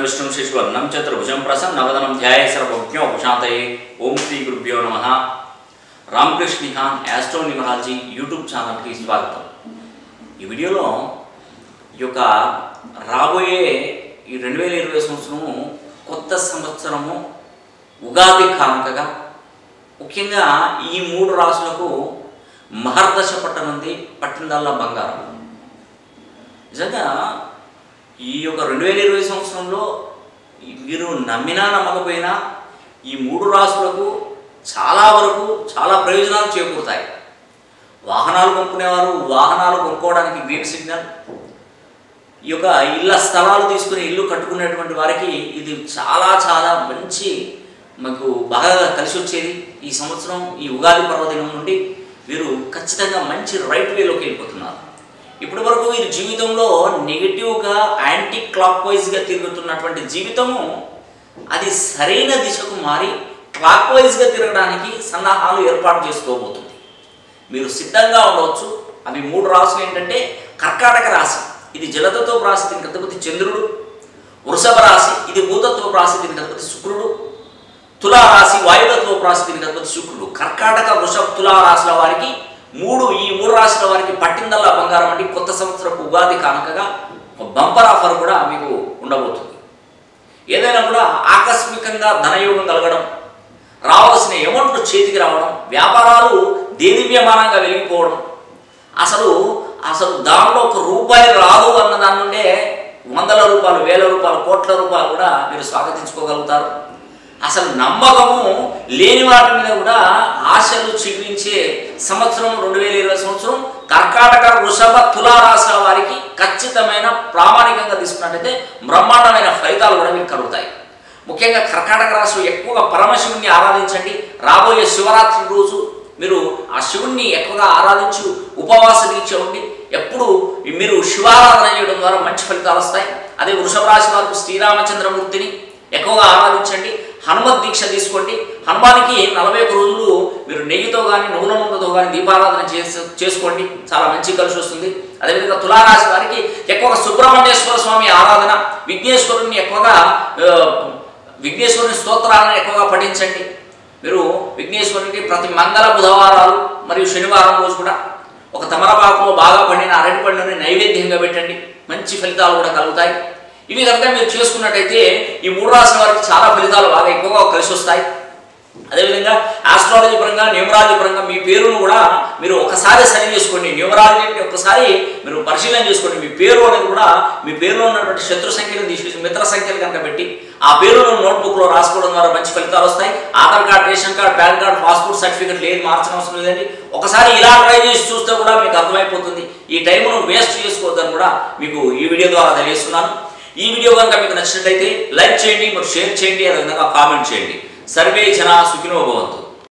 విష్ణు శిశువర్ణం చతుర్భుజం ప్రసన్నవదనం ధ్యాయ సర్వజ్ఞోపశాంతయే ఓం శ్రీ గురుభ్యో నమ Ramakrishna Nihan astro numerology YouTube ఛానల్కి స్వాగతం ఈ వీడియోలో ఈ యొక్క రాబోయే ఈ రెండు వేల ఇరవై సంవత్సరము కొత్త సంవత్సరము ఉగాది కానుకగా ముఖ్యంగా ఈ మూడు రాసులకు మహర్దశ పట్టనుంది పట్టిందల్లా బంగారం నిజంగా ఈ యొక్క రెండు వేల ఇరవై సంవత్సరంలో ఈ మీరు నమ్మినా నమ్మకపోయినా ఈ మూడు రాసులకు చాలా వరకు చాలా ప్రయోజనాలు చేకూరుతాయి వాహనాలు కొనుక్కునేవారు వాహనాలు కొనుక్కోవడానికి గ్రీన్ సిగ్నల్ ఈ యొక్క ఇళ్ళ స్థలాలు తీసుకుని ఇల్లు కట్టుకునేటువంటి వారికి ఇది చాలా చాలా మంచి మాకు బాగా కలిసి వచ్చేది ఈ సంవత్సరం ఈ ఉగాది పర్వదినం నుండి వీరు ఖచ్చితంగా మంచి రైట్ వేలోకి వెళ్ళిపోతున్నారు ఇప్పటి వరకు వీరి జీవితంలో నెగిటివ్గా యాంటీ క్లాక్ వైజ్గా తిరుగుతున్నటువంటి జీవితము అది సరైన దిశకు మారి క్లాక్ వైజ్గా తిరగడానికి సన్నాహాలు ఏర్పాటు చేసుకోబోతుంది మీరు సిద్ధంగా ఉండవచ్చు అవి మూడు రాసులు ఏంటంటే కర్కాటక రాశి ఇది జలతత్వ రాశి దీనికి అధిపతి చంద్రుడు వృషభ రాశి ఇది భూతత్వ రాశి దీనికి అధిపతి శుక్రుడు తులా రాశి వాయుతత్వ రాశి దీనికి అధిపతి శుక్రుడు కర్కాటక వృషభ తులా రాశుల వారికి మూడు ఈ మూడు రాశుల వారికి పట్టిందల్లా బంగారం అంటే కొత్త సంవత్సరపు ఉగాది కానుకగా ఒక బంపర్ ఆఫర్ కూడా మీకు ఉండబోతుంది ఏదైనా కూడా ఆకస్మికంగా ధనయోగం కలగడం రావాల్సిన అమౌంట్లు చేతికి రావడం వ్యాపారాలు దేదివ్యమానంగా వెలిగిపోవడం అసలు అసలు దానిలో ఒక రూపాయి రాదు అన్న దాని నుండే వందల రూపాయలు వేల రూపాయలు కోట్ల రూపాయలు కూడా మీరు స్వాగతించుకోగలుగుతారు అసలు నమ్మకము లేని వాటి మీద కూడా ఆశలు చిగురించే సంవత్సరం రెండు వేల ఇరవై సంవత్సరం కర్కాటక వృషభ తులారాశుల వారికి ఖచ్చితమైన ప్రామాణికంగా తీసుకున్నట్టయితే బ్రహ్మాండమైన ఫలితాలు కూడా మీకు కలుగుతాయి ముఖ్యంగా కర్కాటక రాశి ఎక్కువగా పరమశివుణ్ణి ఆరాధించండి రాబోయే శివరాత్రి రోజు మీరు ఆ శివుణ్ణి ఎక్కువగా ఆరాధించు ఉపవాస దీక్ష ఉండి ఎప్పుడు మీరు శివారాధన చేయడం ద్వారా మంచి ఫలితాలు వస్తాయి అదే వృషభ రాశి వారికి శ్రీరామచంద్రమూర్తిని ఎక్కువగా ఆరాధించండి హనుమత్ దీక్ష తీసుకోండి హనుమానికి నలభై ఒక్క రోజులు మీరు నెయ్యితో కానీ నువ్వుల నూనెతో కానీ దీపారాధన చేసి చేసుకోండి చాలా మంచి కలిసి వస్తుంది అదేవిధంగా తులారాశి వారికి ఎక్కువగా సుబ్రహ్మణ్యేశ్వర స్వామి ఆరాధన విఘ్నేశ్వరుని ఎక్కువగా ఆ, విఘ్నేశ్వరుని స్తోత్రాలను ఎక్కువగా పఠించండి మీరు విఘ్నేశ్వరునికి ప్రతి మంగళ బుధవారాలు మరియు శనివారం రోజు కూడా ఒక తమలపాకులో బాగా పండిన అరటి పండుని నైవేద్యంగా పెట్టండి మంచి ఫలితాలు కూడా కలుగుతాయి ఇవి కనుక మీరు చేసుకున్నట్టయితే ఈ మూడు రాసిన వారికి చాలా ఫలితాలు బాగా ఎక్కువగా కలిసి వస్తాయి అదేవిధంగా ఆస్ట్రాలజీ పరంగా న్యూమరాలజీ పరంగా మీ పేరును కూడా మీరు ఒకసారి సరి చేసుకోండి న్యూమరాలజీ అంటే ఒకసారి మీరు పరిశీలన చేసుకోండి మీ పేరు అనేది కూడా మీ పేరులో ఉన్నటువంటి శత్రు సంఖ్యను తీసేసి మిత్ర సంఖ్యలు కనుక పెట్టి ఆ పేరును నోట్బుక్లో రాసుకోవడం ద్వారా మంచి ఫలితాలు వస్తాయి Aadhaar card ration card PAN card passport certificate ఏది మార్చడం అవసరం లేదండి ఒకసారి ఇలా ట్రై చేసి చూస్తే కూడా మీకు అర్థమైపోతుంది ఈ టైంను వేస్ట్ చేసుకోవద్దని కూడా మీకు ఈ వీడియో ద్వారా తెలియజేస్తున్నాను ఈ వీడియో కనుక మీకు నచ్చినట్లయితే లైక్ చేయండి మరి షేర్ చేయండి అదేవిధంగా కామెంట్ చేయండి సర్వే జన సుఖినో భవంతు